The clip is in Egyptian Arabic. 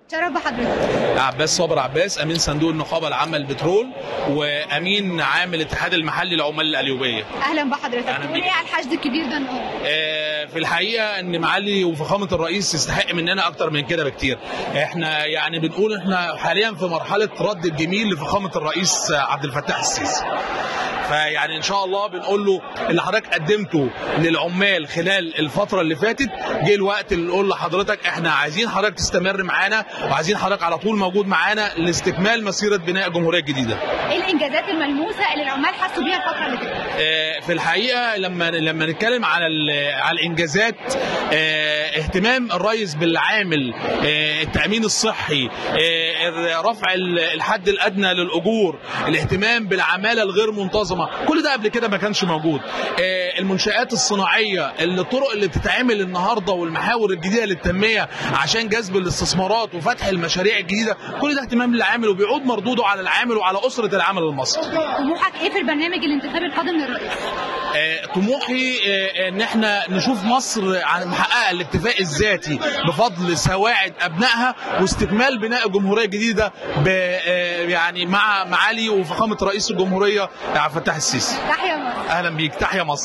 شرف بحضرتك عباس صابر عباس امين صندوق النقابه العامه للبترول وامين عام الاتحاد المحلي لعمال القليوبيه اهلا بحضرتك أهلاً تقول بيك. ايه على الحشد الكبير ده النهارده آه، في الحقيقه ان معالي وفخامه الرئيس يستحق مننا اكتر من كده بكتير احنا يعني بنقول احنا حاليا في مرحله رد الجميل لفخامه الرئيس عبد الفتاح السيسي فيعني ان شاء الله بنقول له اللي حضرتك قدمته للعمال خلال الفتره اللي فاتت جه الوقت اللي نقول لحضرتك احنا عايزين حضرتك تستمر معانا وعايزين حضرتك على طول موجود معانا لاستكمال مسيره بناء الجمهوريه الجديده ايه الانجازات الملموسه اللي العمال حسوا بيها الفتره اللي فاتت آه، في الحقيقه لما لما نتكلم على ال- على الانجازات آه، اهتمام الرئيس بالعامل آه، التامين الصحي آه، رفع ال- الحد الادنى للاجور الاهتمام بالعماله الغير منتظمه كل ده قبل كده ما كانش موجود آه، المنشات الصناعيه اللي الطرق اللي بتتعمل النهارده والمحاور الجديده للتنميه عشان جذب الاستثمارات وفتح المشاريع الجديده كل ده اهتمام للعامل وبيعود مردوده على العامل وعلى اسره العمل المصري طموحك ايه في البرنامج الانتخابي القادم للرئيس آه، طموحي آه، ان احنا نشوف مصر عن- محققه الاكتفاء الذاتي بفضل سواعد ابنائها واستكمال بناء الجمهوريه الجديده ب- آه، يعني مع معالي وفخامه رئيس الجمهوريه عبد الفتاح السيسي تحيا مصر اهلا بيك تحيا مصر